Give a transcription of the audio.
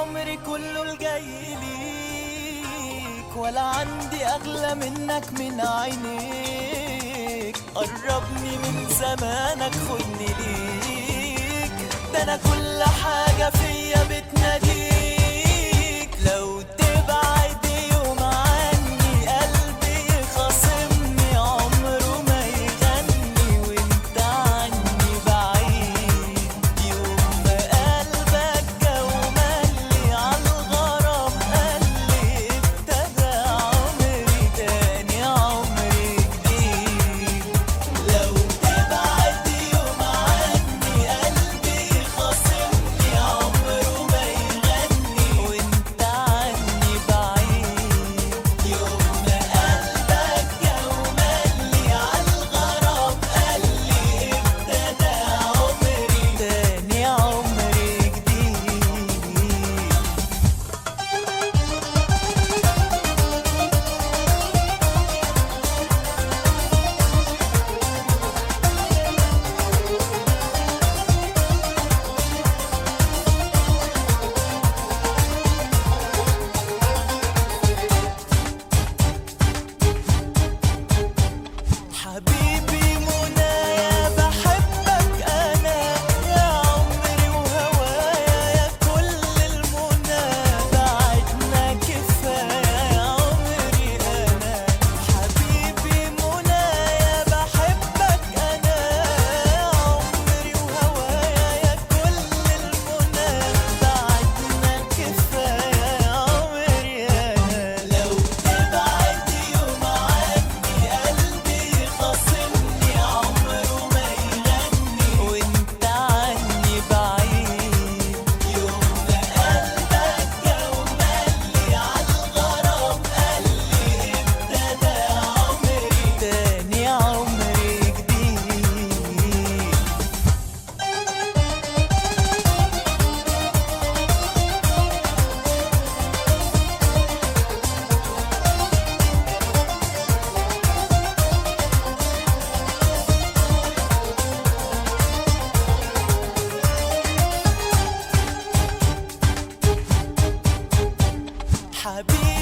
عمري كله الجاي ليك ولا عندي أغلى منك من عينيك قربني من زمانك خدني ليك ده أنا كل حاجة فيا بتناديك لو تبعد يوم عني قلبي يخاصمني عمره ما يغني وانت عني بعيد يوم ما قلبك جو ملي عالغرام قالي ابتدى عمري تاني عمري جديد لو تبعد يوم عني قلبي يخاصمني عمره ما يغني وانت عني بعيد يوم ما قلبك جو ملي عالغرام قالي ابتدى عمري تاني عمري جديد حبيبي منايا بحبك انا يا عمري وهوايا يا كل المنى بعدنا كفايه يا عمري انا حبيبي منايا بحبك انا يا عمري وهوايا يا كل المنى بعدنا كفايه يا عمري انا لو تبعد يوم عني قلبي خاصمني عمره ما يغني وانت عني بعيد يوم ما قلبك جو ملي عالغرام قالي ابتدى عمري تاني عمري جديد حبيبي